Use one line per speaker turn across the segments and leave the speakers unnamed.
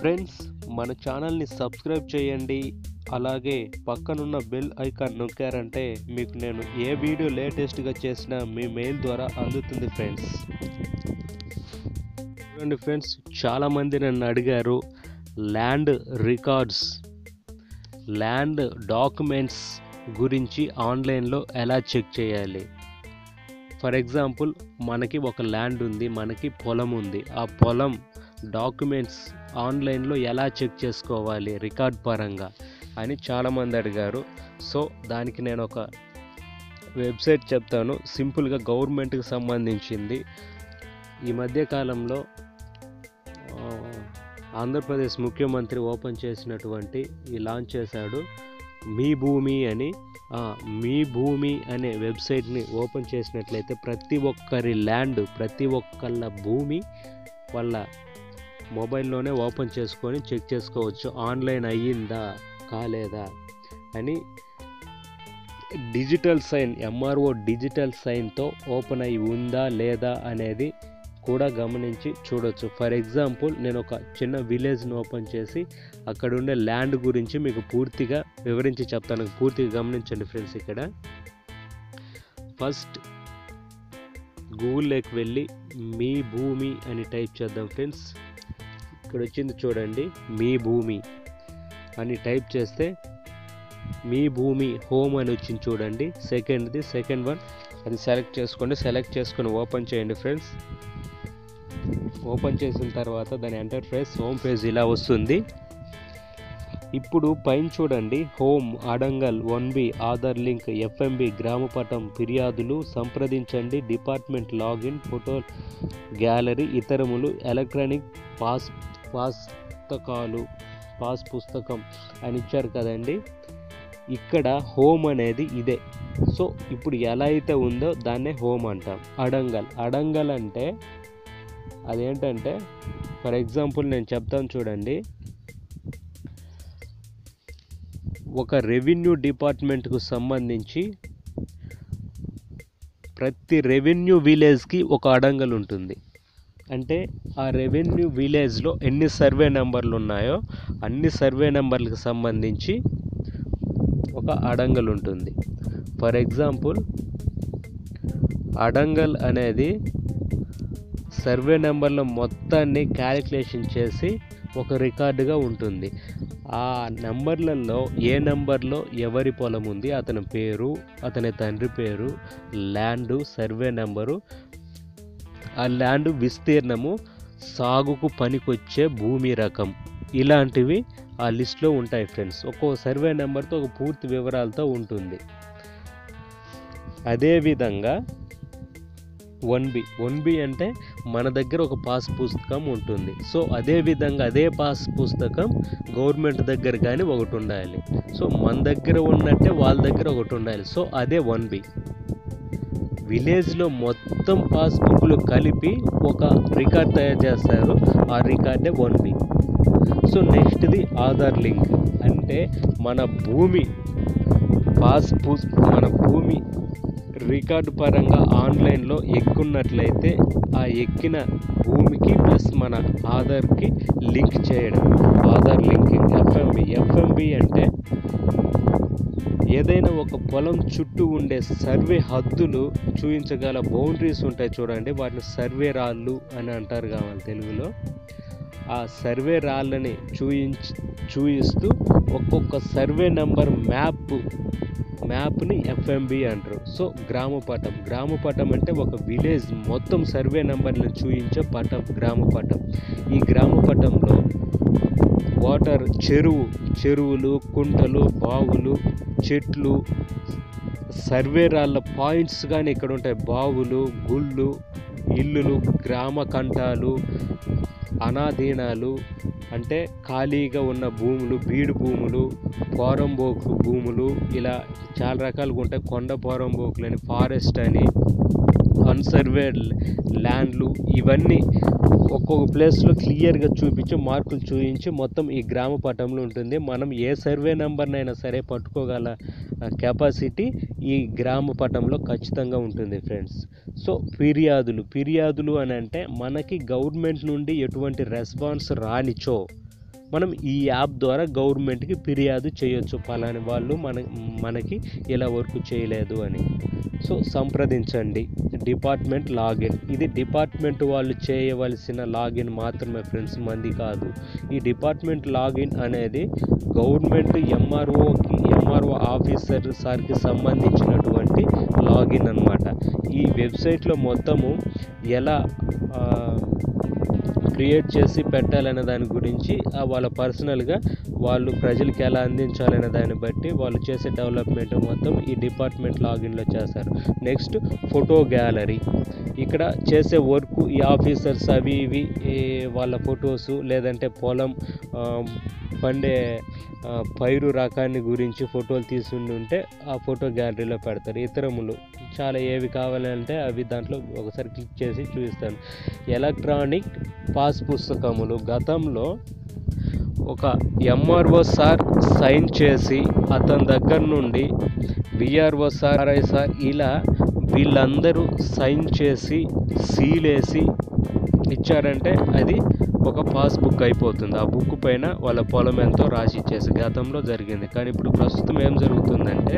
friends మన ఛానల్ని subscribe చేయండి అలాగే పక్కనున్న బెల్ ఐకాన్ నొక్కారంటే మీకు నేను ఏ వీడియో లేటెస్ట్గా చేసినా మీ మెయిల్ ద్వారా అందుతుంది ఫ్రెండ్స్ చూడండి ఫ్రెండ్స్ చాలామంది నన్ను అడిగారు ల్యాండ్ రికార్డ్స్ ల్యాండ్ డాక్యుమెంట్స్ గురించి ఆన్లైన్లో ఎలా చెక్ చేయాలి ఫర్ ఎగ్జాంపుల్ మనకి ఒక ల్యాండ్ ఉంది మనకి పొలం ఉంది ఆ పొలం డాక్యుమెంట్స్ ఆన్లైన్లో ఎలా చెక్ చేసుకోవాలి రికార్డ్ పరంగా అని చాలామంది అడిగారు సో దానికి నేను ఒక వెబ్సైట్ చెప్తాను సింపుల్గా గవర్నమెంట్కి సంబంధించింది ఈ మధ్య కాలంలో ఆ, ఆంధ్రప్రదేశ్ ముఖ్యమంత్రి ఓపెన్ చేసినటువంటి ఈ లాంచ్ చేశాడు మీ భూమి అని ఆ, మీ భూమి అనే వెబ్సైట్ని ఓపెన్ చేసినట్లయితే ప్రతి ఒక్కరి ల్యాండ్ ప్రతి ఒక్కళ్ళ భూమి వాళ్ళ మొబైల్లోనే ఓపెన్ చేసుకొని చెక్ చేసుకోవచ్చు ఆన్లైన్ అయ్యిందా కాలేదా అని డిజిటల్ సైన్ ఎంఆర్ఓ డిజిటల్ సైన్తో ఓపెన్ అయి ఉందా లేదా అనేది కూడా గమనించి చూడొచ్చు ఫర్ ఎగ్జాంపుల్ నేను ఒక చిన్న విలేజ్ని ఓపెన్ చేసి అక్కడ ఉండే ల్యాండ్ గురించి మీకు పూర్తిగా వివరించి చెప్తాను పూర్తిగా గమనించండి ఫ్రెండ్స్ ఇక్కడ ఫస్ట్ గూగుల్లోకి వెళ్ళి మీ భూమి అని టైప్ చేద్దాం ఫ్రెండ్స్ ఇక్కడ వచ్చింది చూడండి మీ భూమి అని టైప్ చేస్తే మీ భూమి హోమ్ అని వచ్చింది చూడండి సెకండ్ది సెకండ్ వన్ అది సెలెక్ట్ చేసుకోండి సెలెక్ట్ చేసుకొని ఓపెన్ చేయండి ఫ్రెండ్స్ ఓపెన్ చేసిన తర్వాత దాని ఎంటర్ఫేస్ హోమ్ పేజ్ ఇలా వస్తుంది ఇప్పుడు పైన చూడండి home Adangal one B Aadhaar link FMB గ్రామపటం ఫిర్యాదులు సంప్రదించండి డిపార్ట్మెంట్ లాగిన్ ఫోటో గ్యాలరీ ఇతరములు ఎలక్ట్రానిక్ పాస్ పుస్తకాలు పాస్ పుస్తకం అని ఇచ్చారు కదండి ఇక్కడ హోమ్ అనేది ఇదే సో ఇప్పుడు ఎలా అయితే ఉందో దాన్నే హోమ్ అంటాం అడంగల్ అడంగల్ అంటే అదేంటంటే ఫర్ ఎగ్జాంపుల్ నేను చెప్తాను చూడండి ఒక రెవెన్యూ డిపార్ట్మెంట్కు సంబంధించి ప్రతి రెవెన్యూ విలేజ్కి ఒక అడంగల్ ఉంటుంది అంటే ఆ రెవెన్యూ విలేజ్లో ఎన్ని సర్వే నెంబర్లు ఉన్నాయో అన్ని సర్వే నెంబర్లకు సంబంధించి ఒక అడంగల్ ఉంటుంది ఫర్ ఎగ్జాంపుల్ అడంగల్ అనేది సర్వే నెంబర్ల మొత్తాన్ని క్యాలిక్యులేషన్ చేసి ఒక రికార్డుగా ఉంటుంది ఆ నెంబర్లలో ఏ నెంబర్లో ఎవరి పొలం ఉంది అతని పేరు అతని తండ్రి పేరు ల్యాండు సర్వే నెంబరు ఆ ల్యాండ్ విస్తీర్ణము సాగుకు పనికొచ్చే భూమి రకం ఇలాంటివి ఆ లిస్ట్లో ఉంటాయి ఫ్రెండ్స్ ఒక్కో సర్వే నెంబర్తో ఒక పూర్తి వివరాలతో ఉంటుంది అదేవిధంగా వన్ బి వన్ బి అంటే మన దగ్గర ఒక పాస్ పుస్తకం ఉంటుంది సో అదే విధంగా అదే పాస్ పుస్తకం గవర్నమెంట్ దగ్గర కానీ ఒకటి ఉండాలి సో మన దగ్గర ఉన్నట్టే వాళ్ళ దగ్గర ఒకటి ఉండాలి సో అదే వన్ బి విలేజ్లో మొత్తం పాస్బుక్లు కలిపి ఒక రికార్డ్ తయారు చేస్తారు ఆ రికార్డే వన్ బి సో నెక్స్ట్ది ఆధార్ లింక్ అంటే మన భూమి పాస్ పుస్ మన భూమి రికార్డు పరంగా ఆన్లైన్లో ఎక్కున్నట్లయితే ఆ ఎక్కిన భూమికి ప్లస్ మన ఆధార్కి లింక్ చేయడం ఆధార్ లింకింగ్ ఎఫ్ఎంబి ఎఫ్ఎంబి అంటే ఏదైనా ఒక పొలం చుట్టూ ఉండే సర్వే హద్దులు చూపించగల బౌండరీస్ ఉంటాయి చూడండి వాటిని సర్వే రాళ్ళు అని అంటారు కావాలి తెలుగులో ఆ సర్వే రాళ్ళని చూయించి చూయిస్తూ ఒక్కొక్క సర్వే నెంబర్ మ్యాప్ మ్యాప్ని ఎఫ్ఎంబి అంటారు సో గ్రామ పటం గ్రామ పటం అంటే ఒక విలేజ్ మొత్తం సర్వే నెంబర్ని చూయించే పటం గ్రామ పటం ఈ గ్రామ పటంలో వాటర్ చెరువు చెరువులు కుంటలు బావులు చెట్లు సర్వే రాళ్ళ పాయింట్స్ కానీ ఇక్కడ ఉంటాయి బావులు గుళ్ళు ఇల్లులు గ్రామ కంఠాలు అనాధీనాలు అంటే ఖాళీగా ఉన్న భూములు బీడు భూములు పోరంబోకు భూములు ఇలా చాలా రకాలుగా ఉంటాయి కొండ పోరంబోకులు అని ఫారెస్ట్ అని అన్సర్వేడ్ ల్యాండ్లు ఇవన్నీ ఒక్కొక్క ప్లేస్లో క్లియర్గా చూపించి మార్కులు చూపించి మొత్తం ఈ గ్రామ పటంలో ఉంటుంది మనం ఏ సర్వే నెంబర్నైనా సరే పట్టుకోగల కెపాసిటీ ఈ గ్రామ పటంలో ఖచ్చితంగా ఉంటుంది ఫ్రెండ్స్ సో ఫిర్యాదులు ఫిర్యాదులు అని అంటే మనకి గవర్నమెంట్ నుండి ఎటువంటి రెస్పాన్స్ రానిచో మనం ఈ యాప్ ద్వారా గవర్నమెంట్కి ఫిర్యాదు చేయొచ్చు పలాని వాళ్ళు మన మనకి ఇలా వర్క్ చేయలేదు అని సో సంప్రదించండి డిపార్ట్మెంట్ లాగిన్ ఇది డిపార్ట్మెంట్ వాళ్ళు చేయవలసిన లాగిన్ మాత్రమే ఫ్రెండ్స్ మంది కాదు ఈ డిపార్ట్మెంట్ లాగిన్ అనేది గవర్నమెంట్ ఎంఆర్ఓకి ఎంఆర్ఓ ఆఫీసర్ సార్కి సంబంధించినటువంటి లాగిన్ అన్నమాట ఈ వెబ్సైట్లో మొత్తము ఎలా ఆ, క్రియేట్ చేసి పెట్టాలనే దాని గురించి ఆ వాళ్ళ పర్సనల్గా వాళ్ళు ప్రజలకు ఎలా అందించాలనే దాన్ని బట్టి వాళ్ళు చేసే డెవలప్మెంట్ మొత్తం ఈ డిపార్ట్మెంట్ లాగిన్లో చేస్తారు నెక్స్ట్ ఫోటో గ్యాలరీ ఇక్కడ చేసే వర్క్ ఈ ఆఫీసర్స్ అవి ఇవి ఈ వాళ్ళ ఫొటోస్ లేదంటే పొలం ఆ, పండే ఆ, పైరు రకాన్ని గురించి ఫోటోలు తీసుండి ఉంటే ఆ ఫోటో గ్యాలరీలో పెడతారు ఇతరములు చాలా ఏవి కావాలంటే అవి దాంట్లో ఒకసారి క్లిక్ చేసి చూపిస్తాను ఎలక్ట్రానిక్ పాస్ పుస్తకములు గతంలో ఒక ఎంఆర్ఓ సార్ సైన్ చేసి అతని దగ్గర నుండి విఆర్ఓ సార్ ఆర్ఐ సార్ ఇలా వీళ్ళందరూ సైన్ చేసి సీల్ వేసి ఇచ్చారంటే అది ఒక పాస్బుక్ అయిపోతుంది ఆ బుక్ పైన వాళ్ళ పొలం ఎంతో రాసి ఇచ్చేసి గతంలో జరిగింది కానీ ఇప్పుడు ప్రస్తుతం ఏం జరుగుతుందంటే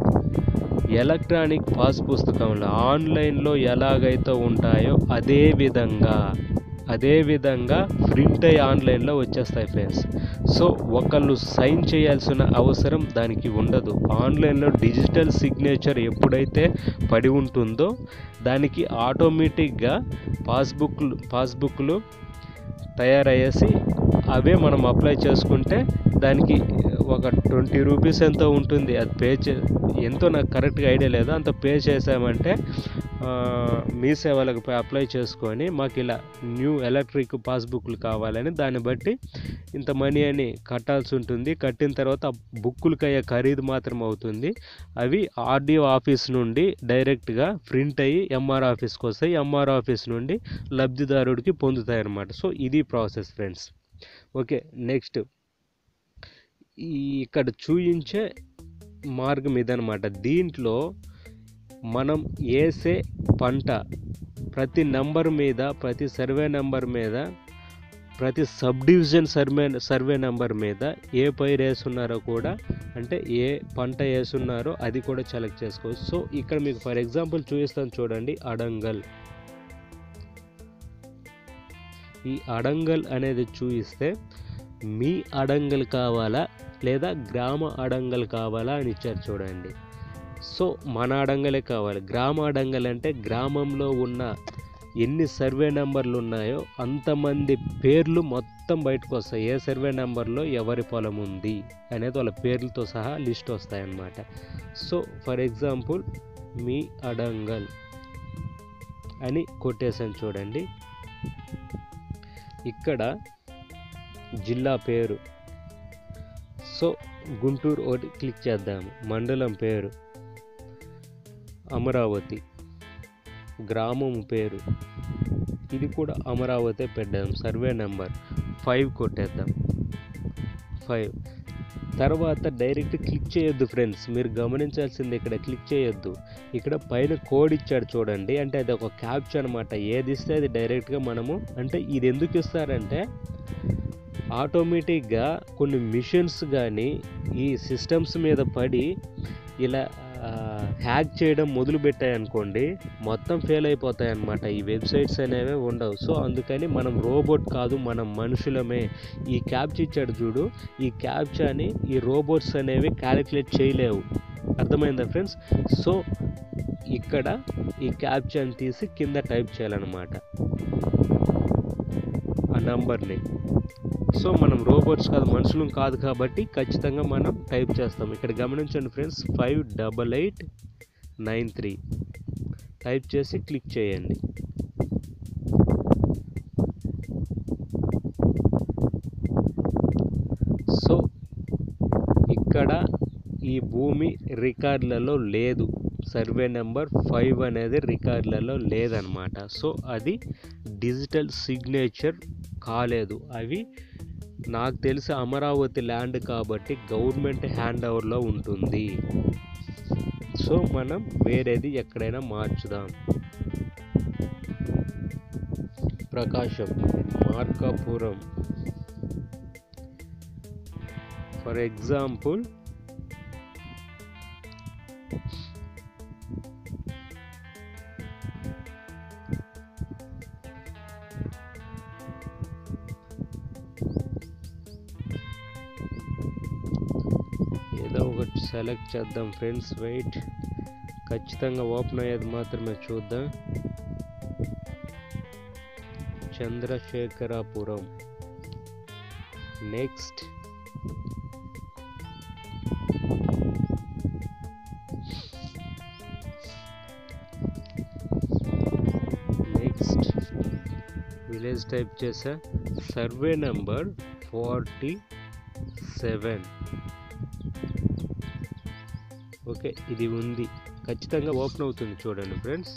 ఎలక్ట్రానిక్ పాస్ పుస్తకంలో ఆన్లైన్లో ఎలాగైతే ఉంటాయో అదే విధంగా అదే విధంగా ప్రింట్ అయ్యి ఆన్లైన్లో వచ్చేస్తాయి ఫ్రెండ్స్ సో ఒకళ్ళు సైన్ చేయాల్సిన అవసరం దానికి ఉండదు ఆన్లైన్లో డిజిటల్ సిగ్నేచర్ ఎప్పుడైతే పడి ఉంటుందో దానికి ఆటోమేటిక్గా పాస్బుక్లు పాస్బుక్లు తయారయ్యేసి అవే మనం అప్లై చేసుకుంటే దానికి ఒక ట్వంటీ రూపీస్ ఎంతో ఉంటుంది అది పే చే ఎంతో నాకు కరెక్ట్గా ఐడియా లేదు అంత పే చేసామంటే ఆ, మీ సేవలకు పై అప్లై చేసుకొని మాకు ఇలా న్యూ ఎలక్ట్రిక్ పాస్బుక్లు కావాలని దాన్ని బట్టి ఇంత మనీ అని కట్టాల్సి ఉంటుంది కట్టిన తర్వాత ఆ బుక్కులకి అయ్యే ఖరీదు మాత్రం అవుతుంది అవి ఆర్డీఓ ఆఫీస్ నుండి డైరెక్ట్గా ప్రింట్ అయ్యి ఎంఆర్ ఆఫీస్కి వస్తాయి ఎంఆర్ ఆఫీస్ నుండి లబ్ధిదారుడికి పొందుతాయి అన్నమాట సో ఇది ప్రాసెస్ ఫ్రెండ్స్ ఓకే నెక్స్ట్ ఈ ఇక్కడ చూయించే మార్గం ఇదనమాట దీంట్లో మనం వేసే పంట ప్రతి నెంబర్ మీద ప్రతి సర్వే నెంబర్ మీద ప్రతి sub division survey survey number మీద ఏ పైరు వేసున్నారో కూడా అంటే ఏ పంట వేసున్నారో అది కూడా సెలెక్ట్ చేసుకోవచ్చు సో ఇక్కడ మీకు ఫర్ ఎగ్జాంపుల్ చూపిస్తాను చూడండి అడంగల్ ఈ అడంగల్ అనేది చూపిస్తే మీ అడంగల్ కావాలా లేదా గ్రామ అడంగల్ కావాలా అని ఇచ్చారు చూడండి సో మన అడంగలే కావాలి గ్రామ అడంగల్ అంటే గ్రామంలో ఉన్న ఎన్ని సర్వే నెంబర్లు ఉన్నాయో అంతమంది పేర్లు మొత్తం బయటకు వస్తాయి ఏ సర్వే నెంబర్లో ఎవరి పొలం ఉంది అనేది వాళ్ళ పేర్లతో సహా లిస్ట్ వస్తాయన్నమాట సో ఫర్ ఎగ్జాంపుల్ మీ అడంగల్ అని కొట్టేసాను చూడండి ఇక్కడ జిల్లా పేరు సో గుంటూరు ఒకటి క్లిక్ చేద్దాము మండలం పేరు అమరావతి గ్రామం పేరు ఇది కూడా అమరావతి పెట్టాం సర్వే నెంబర్ ఫైవ్ కొట్టేద్దాం ఫైవ్ తర్వాత డైరెక్ట్ క్లిక్ చేయొద్దు ఫ్రెండ్స్ మీరు గమనించాల్సింది ఇక్కడ క్లిక్ చేయొద్దు ఇక్కడ పైన కోడ్ ఇచ్చాడు చూడండి అంటే అది ఒక క్యాప్చర్ అనమాట ఏది ఇస్తే అది డైరెక్ట్గా మనము అంటే ఇది ఎందుకు ఇస్తారంటే ఆటోమేటిక్గా కొన్ని మిషన్స్ కానీ ఈ సిస్టమ్స్ మీద పడి ఇలా హ్యాక్ చేయడం మొదలు పెట్టాయనుకోండి మొత్తం ఫెయిల్ అయిపోతాయి అన్నమాట ఈ వెబ్సైట్స్ అనేవి ఉండవు సో అందుకని మనం రోబోట్ కాదు మనం మనుషులమే ఈ క్యాప్చా ఇచ్చాడు చూడు ఈ క్యాప్చాని ఈ రోబోట్స్ అనేవి క్యాలిక్యులేట్ చేయలేవు అర్థమైందా ఫ్రెండ్స్ సో ఇక్కడ ఈ క్యాప్చాని తీసి కింద టైప్ చేయాలన్నమాట ఆ నంబర్ని సో మనం రోబోట్స్ కాదు మనుషులు కాదు కాబట్టి ఖచ్చితంగా మనం టైప్ చేస్తాం ఇక్కడ గమనించండి friends five double eight nine three type చేసి క్లిక్ చేయండి సో ఇక్కడ ఈ భూమి రికార్డులలో లేదు సర్వే నెంబర్ ఫైవ్ అనేది రికార్డులలో లేదనమాట సో అది డిజిటల్ సిగ్నేచర్ కాలేదు అవి నాకు తెలిసి అమరావతి ల్యాండ్ కాబట్టి గవర్నమెంట్ హ్యాండ్ ఓవర్లో ఉంటుంది సో మనం వేరేది ఎక్కడైనా మార్చుదాం ప్రకాశం మార్కాపురం ఫర్ ఎగ్జాంపుల్ ఏదో ఒకటి సెలెక్ట్ చేద్దాం ఫ్రెండ్స్ వెయిట్ ఖచ్చితంగా ఓపెన్ అయ్యేది మాత్రమే చూద్దాం Chandrasekharapuram next next village type చేసా survey number forty seven okay ఇది ఉంది ఖచ్చితంగా ఓపెన్ అవుతుంది చూడండి friends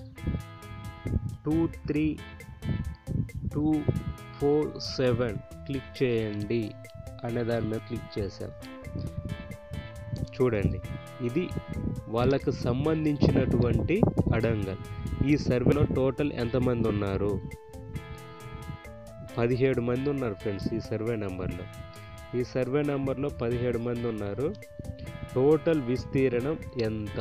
two three two four seven click చేయండి అనే దాని మీద క్లిక్ చేశాం చూడండి ఇది వాళ్ళకు సంబంధించినటువంటి అడంగల్ ఈ సర్వేలో టోటల్ ఎంతమంది ఉన్నారు పదిహేడు మంది ఉన్నారు ఫ్రెండ్స్ ఈ సర్వే నెంబర్లో ఈ సర్వే నెంబర్లో పదిహేడు మంది ఉన్నారు టోటల్ విస్తీర్ణం ఎంత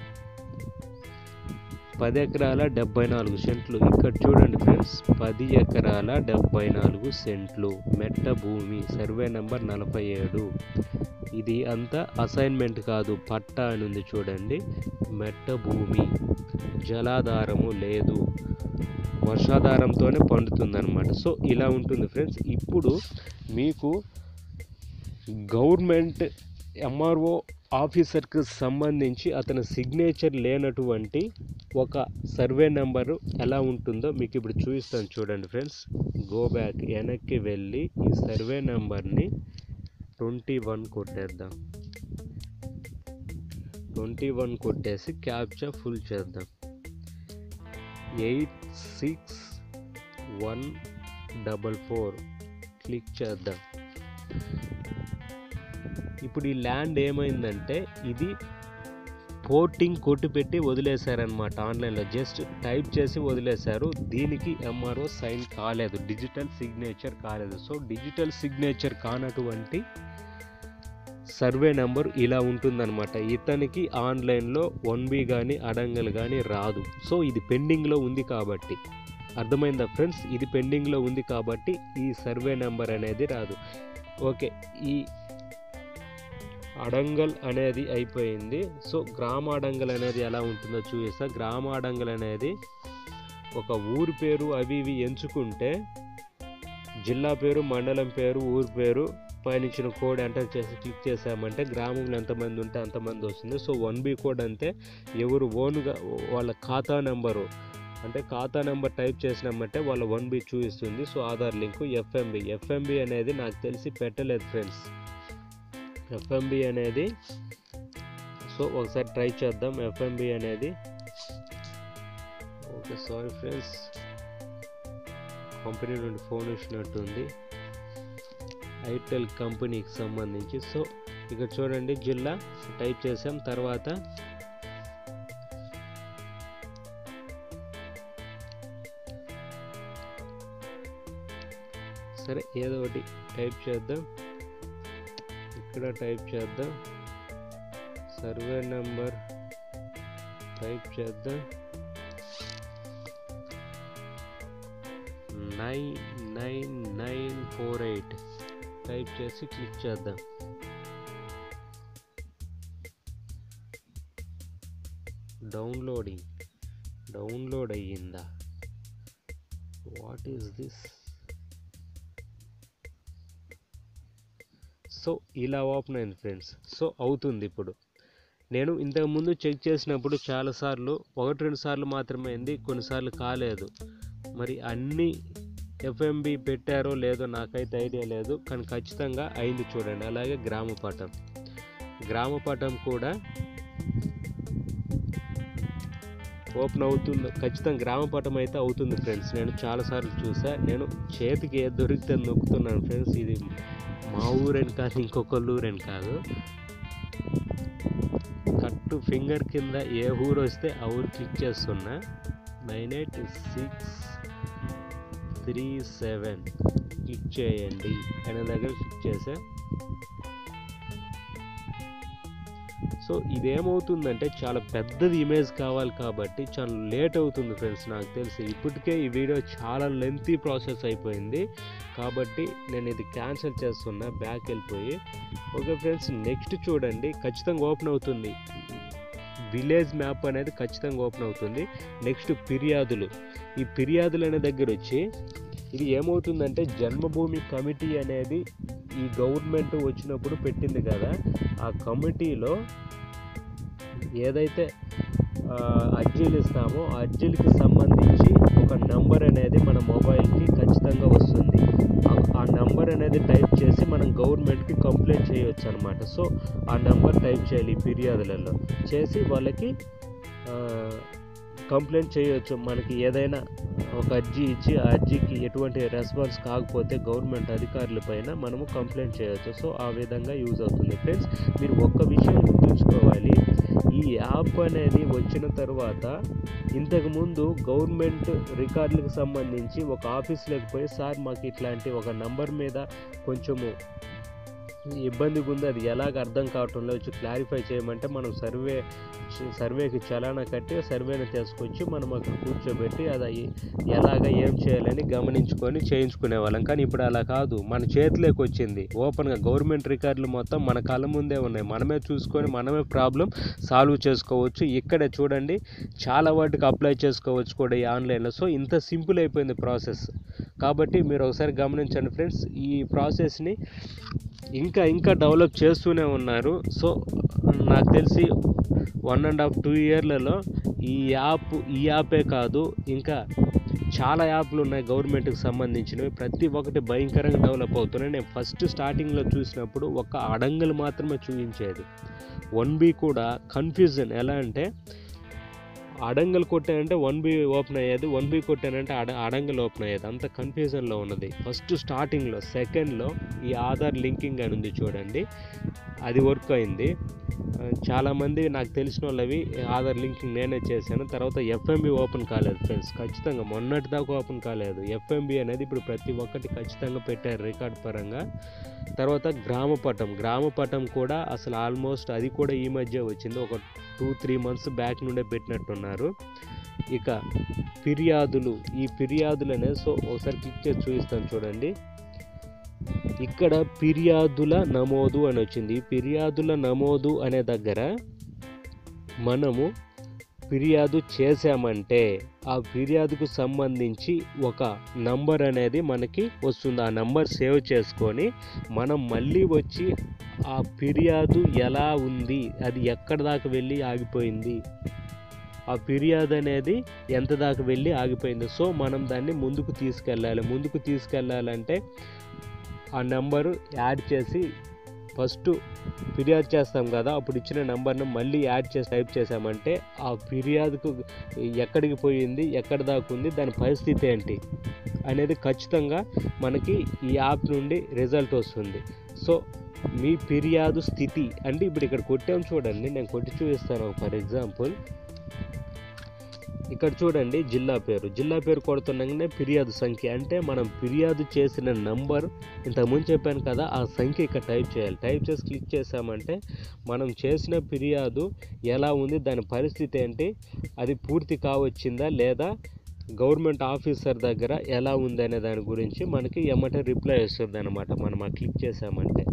పది ఎకరాల డెబ్బై నాలుగు సెంట్లు ఇక్కడ చూడండి ఫ్రెండ్స్ పది ఎకరాల డెబ్బై నాలుగు సెంట్లు మెట్ట భూమి సర్వే నెంబర్ నలభై ఏడు ఇది అంతా అసైన్మెంట్ కాదు పట్టా అని ఉంది చూడండి మెట్ట భూమి జలాధారము లేదు వర్షాధారంతోనే పండుతుందన్నమాట సో ఇలా ఉంటుంది ఫ్రెండ్స్ ఇప్పుడు మీకు గవర్నమెంట్ ఎంఆర్ఓ ఆఫీసర్కి సంబంధించి అతని సిగ్నేచర్ లేనటువంటి ఒక సర్వే నెంబరు ఎలా ఉంటుందో మీకు ఇప్పుడు చూపిస్తాను చూడండి ఫ్రెండ్స్ గో బ్యాక్ వెనక్కి వెళ్ళి ఈ సర్వే నెంబర్ని ట్వంటీ వన్ కొట్టేద్దాం ట్వంటీ వన్ కొట్టేసి క్యాప్చా ఫుల్ చేద్దాం eight six one double four click చేద్దాం ఇప్పుడు ఈ ల్యాండ్ ఏమైందంటే ఇది పోర్టింగ్ కొట్టు పెట్టి వదిలేశారనమాట ఆన్లైన్లో జస్ట్ టైప్ చేసి వదిలేశారు దీనికి ఎంఆర్ఓ సైన్ కాలేదు డిజిటల్ సిగ్నేచర్ కాలేదు సో డిజిటల్ సిగ్నేచర్ కానటువంటి సర్వే నెంబర్ ఇలా ఉంటుందన్నమాట ఇతనికి ఆన్లైన్లో వన్ బి కానీ అడంగల్ కానీ రాదు సో ఇది పెండింగ్లో ఉంది కాబట్టి అర్థమైందా ఫ్రెండ్స్ ఇది పెండింగ్లో ఉంది కాబట్టి ఈ సర్వే నెంబర్ అనేది రాదు ఓకే ఈ అడంగల్ అనేది అయిపోయింది సో గ్రామ అడంగల్ అనేది ఎలా ఉంటుందో చూపిస్తా గ్రామ అడంగల్ అనేది ఒక ఊరు పేరు అవి ఇవి ఎంచుకుంటే జిల్లా పేరు మండలం పేరు ఊరు పేరు పైనిచ్చిన కోడ్ ఎంటర్ చేసి క్లిక్ చేసామంటే గ్రామంలో ఎంతమంది ఉంటే అంతమంది వస్తుంది సో వన్ బి కోడ్ అంతే ఎవరు ఓన్గా వాళ్ళ ఖాతా నెంబరు అంటే ఖాతా నెంబర్ టైప్ చేసినామంటే వాళ్ళ వన్ బి చూపిస్తుంది so Aadhaar link FMB FMB అనేది నాకు తెలిసి పెట్టలేదు ఫ్రెండ్స్ ఎఫ్ఎంబి అనేది సో ఒకసారి ట్రై చేద్దాం ఎఫ్ఎంబి అనేది ఓకే సారీ ఫ్రెండ్స్ కంపెనీ నుండి ఫోన్ వచ్చినట్టుంది ఐటెల్ కంపెనీకి సంబంధించి సో ఇక్కడ చూడండి జిల్లా టైప్ చేసాం తర్వాత సరే ఏదో ఒకటి టైప్ చేద్దాం ఇక్కడ టైప్ చేద్దాం సర్వే నెంబర్ టైప్ చేద్దాం nine nine nine four eight type చేసి క్లిక్ చేద్దాం డౌన్లోడింగ్ డౌన్లోడ్ అయ్యిందా వాట్ ఈస్ దిస్ సో ఇలా ఓపెన్ అయింది ఫ్రెండ్స్ సో అవుతుంది ఇప్పుడు నేను ఇంతకుముందు చెక్ చేసినప్పుడు చాలాసార్లు ఒకటి రెండు సార్లు మాత్రమే అయింది కొన్నిసార్లు కాలేదు మరి అన్ని ఎఫ్ఎంబి పెట్టారో లేదో నాకైతే ఐడియా లేదు కానీ ఖచ్చితంగా అయింది చూడండి అలాగే గ్రామపటం గ్రామపటం కూడా ఓపెన్ అవుతుంది ఖచ్చితంగా గ్రామపటం అయితే అవుతుంది ఫ్రెండ్స్ నేను చాలాసార్లు చూసా నేను చేతికి ఏది దొరికితే నొక్కుతున్నాను ఫ్రెండ్స్ ఇది మా ఊరని కాదు ఇంకొకళ్ళ ఊరని కాదు కట్టు ఫింగర్ కింద ఏ ఊరు వస్తే ఆ ఊరు క్లిక్ చేస్తున్నా nine eight six three seven click చేయండి అనే దగ్గర క్లిక్ చేసా సో ఇదేమవుతుందంటే చాలా పెద్దది ఇమేజ్ కావాలి కాబట్టి చాలా లేట్ అవుతుంది ఫ్రెండ్స్ నాకు తెలిసి ఇప్పటికే ఈ వీడియో చాలా లెంతీ ప్రాసెస్ అయిపోయింది కాబట్టి నేను ఇది క్యాన్సిల్ చేస్తున్నా బ్యాక్ వెళ్ళిపోయి ఓకే ఫ్రెండ్స్ నెక్స్ట్ చూడండి ఖచ్చితంగా ఓపెన్ అవుతుంది విలేజ్ మ్యాప్ అనేది ఖచ్చితంగా ఓపెన్ అవుతుంది నెక్స్ట్ ఫిర్యాదులు ఈ ఫిర్యాదులు అనే దగ్గర వచ్చి ఇది ఏమవుతుందంటే జన్మభూమి కమిటీ అనేది ఈ గవర్నమెంట్ వచ్చినప్పుడు పెట్టింది కదా ఆ కమిటీలో ఏదైతే ఆ, అర్జీలు ఇస్తామో ఆ అర్జీలకి సంబంధించి ఒక నంబర్ అనేది మన మొబైల్కి ఖచ్చితంగా వస్తుంది ఆ- ఆ నంబర్ అనేది టైప్ చేసి మనం గవర్నమెంట్కి కంప్లైంట్ చేయొచ్చు అనమాట సో ఆ నెంబర్ టైప్ చేయాలి ఈ ఫిర్యాదులలో చేసి వాళ్ళకి కంప్లైంట్ చేయొచ్చు మనకి ఏదైనా ఒక అర్జీ ఇచ్చి ఆ అర్జీకి ఎటువంటి రెస్పాన్స్ కాకపోతే గవర్నమెంట్ అధికారుల పైన మనము కంప్లైంట్ చేయొచ్చు సో ఆ విధంగా యూజ్ అవుతుంది ఫ్రెండ్స్ మీరు ఒక్క విషయం గుర్తుంచుకోవాలి ఈ యాప్ అనేది వచ్చిన తర్వాత ఇంతకుముందు గవర్నమెంట్ రికార్డులకు సంబంధించి ఒక ఆఫీస్లోకి పోయి సార్ మాకు ఇట్లాంటి ఒక నంబర్ మీద కొంచెము ఇబ్బందిగా ఉంది అది ఎలాగ అర్థం కావటం లేదు క్లారిఫై చేయమంటే మనం సర్వే సర్వేకి చలానా కట్టి సర్వేని తీసుకొచ్చి మనం అక్కడ కూర్చోబెట్టి అది అయ్యి ఎలాగ ఏం చేయాలని గమనించుకొని చేయించుకునే వాళ్ళం కానీ ఇప్పుడు అలా కాదు మన చేతిలోకి వచ్చింది ఓపెన్గా గవర్నమెంట్ రికార్డులు మొత్తం మన కళ్ళ ముందే ఉన్నాయి మనమే చూసుకొని మనమే ప్రాబ్లం సాల్వ్ చేసుకోవచ్చు ఇక్కడే చూడండి చాలా వాటికి అప్లై చేసుకోవచ్చు కూడా ఈ ఆన్లైన్లో సో ఇంత సింపుల్ అయిపోయింది ప్రాసెస్ కాబట్టి మీరు ఒకసారి గమనించండి ఫ్రెండ్స్ ఈ ప్రాసెస్ని ఇంకా ఇంకా డెవలప్ చేస్తూనే ఉన్నారు సో నాకు తెలిసి వన్ అండ్ హాఫ్ టూ ఇయర్లలో ఈ యాప్ ఈ యాపే కాదు ఇంకా చాలా యాప్లు ఉన్నాయి గవర్నమెంట్కి సంబంధించినవి ప్రతి ఒక్కటి భయంకరంగా డెవలప్ అవుతున్నాయి నేను ఫస్ట్ స్టార్టింగ్లో చూసినప్పుడు ఒక అడంగులు మాత్రమే చూపించేది వన్ బి కూడా కన్ఫ్యూజన్ ఎలా అంటే అడంగలు కొట్టానంటే వన్ బి ఓపెన్ అయ్యేది వన్ బి కొట్టానంటే అడ అడంగలు ఓపెన్ అయ్యేది అంత కన్ఫ్యూజన్లో ఉన్నది ఫస్ట్ స్టార్టింగ్లో సెకండ్లో ఈ ఆధార్ లింకింగ్ అని ఉంది చూడండి అది వర్క్ అయింది ఆ, చాలామంది నాకు తెలిసిన వాళ్ళవి ఆధార్ లింకింగ్ నేనే చేశాను తర్వాత ఎఫ్ఎంబి ఓపెన్ కాలేదు ఫ్రెండ్స్ ఖచ్చితంగా మొన్నటి దాకా ఓపెన్ కాలేదు ఎఫ్ఎంబి అనేది ఇప్పుడు ప్రతి ఒక్కటి ఖచ్చితంగా పెట్టారు రికార్డ్ పరంగా తర్వాత గ్రామపటం గ్రామపటం కూడా అసలు ఆల్మోస్ట్ అది కూడా ఈ మధ్య వచ్చింది ఒక టూ త్రీ మంత్స్ బ్యాక్ నుండే పెట్టినట్టున్నారు ఇక ఫిర్యాదులు ఈ ఫిర్యాదులు అనేది సో ఒకసారి క్లిక్ చేసి చూపిస్తాను చూడండి ఇక్కడ ఫిర్యాదుల నమోదు అని వచ్చింది ఈ ఫిర్యాదుల నమోదు అనే దగ్గర మనము ఫిర్యాదు చేశామంటే ఆ ఫిర్యాదుకు సంబంధించి ఒక నంబర్ అనేది మనకి వస్తుంది ఆ నంబర్ సేవ్ చేసుకొని మనం మళ్ళీ వచ్చి ఆ ఫిర్యాదు ఎలా ఉంది అది ఎక్కడ దాకా వెళ్ళి ఆగిపోయింది ఆ ఫిర్యాదు అనేది ఎంత దాకా వెళ్ళి ఆగిపోయింది సో మనం దాన్ని ముందుకు తీసుకెళ్ళాలి ముందుకు తీసుకెళ్ళాలంటే ఆ నెంబరు యాడ్ చేసి ఫస్ట్ ఫిర్యాదు చేస్తాం కదా అప్పుడు ఇచ్చిన నెంబర్ను మళ్ళీ యాడ్ చేసి టైప్ చేసామంటే ఆ ఫిర్యాదుకు ఎక్కడికి పోయింది ఎక్కడ దాకా ఉంది దాని పరిస్థితి ఏంటి అనేది ఖచ్చితంగా మనకి ఈ యాప్ నుండి రిజల్ట్ వస్తుంది సో మీ ఫిర్యాదు స్థితి అంటే ఇప్పుడు ఇక్కడ కొట్టాం చూడండి నేను కొట్టి చూపిస్తాను ఫర్ ఎగ్జాంపుల్ ఇక్కడ చూడండి జిల్లా పేరు జిల్లా పేరు కొడుతుండగానే ఫిర్యాదు సంఖ్య అంటే మనం ఫిర్యాదు చేసిన నంబర్ ఇంతకుముందు చెప్పాను కదా ఆ సంఖ్య ఇక్కడ టైప్ చేయాలి టైప్ చేసి క్లిక్ చేసామంటే మనం చేసిన ఫిర్యాదు ఎలా ఉంది దాని పరిస్థితి ఏంటి అది పూర్తి కావచ్చిందా లేదా గవర్నమెంట్ ఆఫీసర్ దగ్గర ఎలా ఉంది అనే దాని గురించి మనకి ఎమ్మటే రిప్లై వస్తుంది అనమాట మనం ఆ క్లిక్ చేసామంటే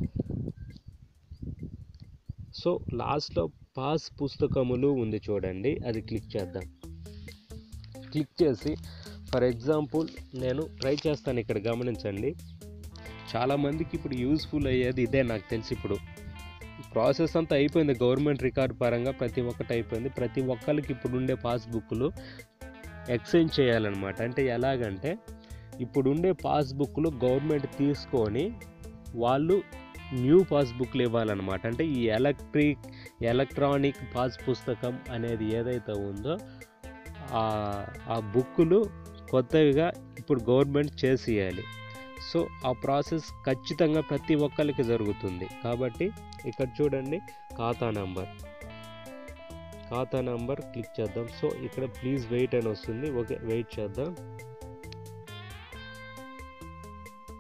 సో లాస్ట్లో పాస్ పుస్తకములు ఉంది చూడండి అది క్లిక్ చేద్దాం క్లిక్ చేసి ఫర్ ఎగ్జాంపుల్ నేను ట్రై చేస్తాను ఇక్కడ గమనించండి చాలామందికి ఇప్పుడు యూస్ఫుల్ అయ్యేది ఇదే నాకు తెలిసి ఇప్పుడు ప్రాసెస్ అంతా అయిపోయింది గవర్నమెంట్ రికార్డ్ పరంగా ప్రతి ఒక్కటి అయిపోయింది ప్రతి ఒక్కరికి ఇప్పుడు ఉండే పాస్బుక్లు ఎక్స్చేంజ్ చేయాలన్నమాట అంటే ఎలాగంటే ఇప్పుడు ఉండే పాస్బుక్లు గవర్నమెంట్ తీసుకొని వాళ్ళు న్యూ పాస్బుక్లు ఇవ్వాలన్నమాట అంటే ఈ ఎలక్ట్రిక్ ఎలక్ట్రానిక్ పాస్ పుస్తకం అనేది ఏదైతే ఉందో ఆ- ఆ బుక్కులు కొత్తవిగా ఇప్పుడు గవర్నమెంట్ చేసేయాలి సో ఆ ప్రాసెస్ ఖచ్చితంగా ప్రతి ఒక్కరికి జరుగుతుంది కాబట్టి ఇక్కడ చూడండి ఖాతా నంబర్ ఖాతా నంబర్ క్లిక్ చేద్దాం సో ఇక్కడ ప్లీజ్ వెయిట్ అని వస్తుంది ఓకే వెయిట్ చేద్దాం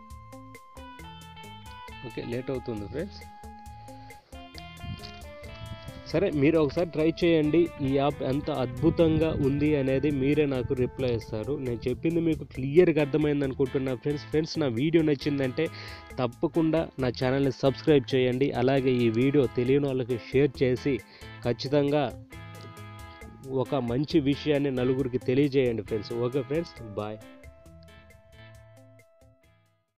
ఓకే లేట్ అవుతుంది ఫ్రెండ్స్ సరే మీరు ఒకసారి ట్రై చేయండి ఈ యాప్ ఎంత అద్భుతంగా ఉంది అనేది మీరే నాకు రిప్లై ఇస్తారు నేను చెప్పింది మీకు క్లియర్గా అర్థమైంది అనుకుంటున్నా ఫ్రెండ్స్ ఫ్రెండ్స్ నా వీడియో నచ్చిందంటే తప్పకుండా నా ఛానల్ని సబ్స్క్రైబ్ చేయండి అలాగే ఈ వీడియో తెలియని వాళ్ళకి షేర్ చేసి ఖచ్చితంగా ఒక మంచి విషయాన్ని నలుగురికి తెలియజేయండి ఫ్రెండ్స్ ఓకే ఫ్రెండ్స్ బాయ్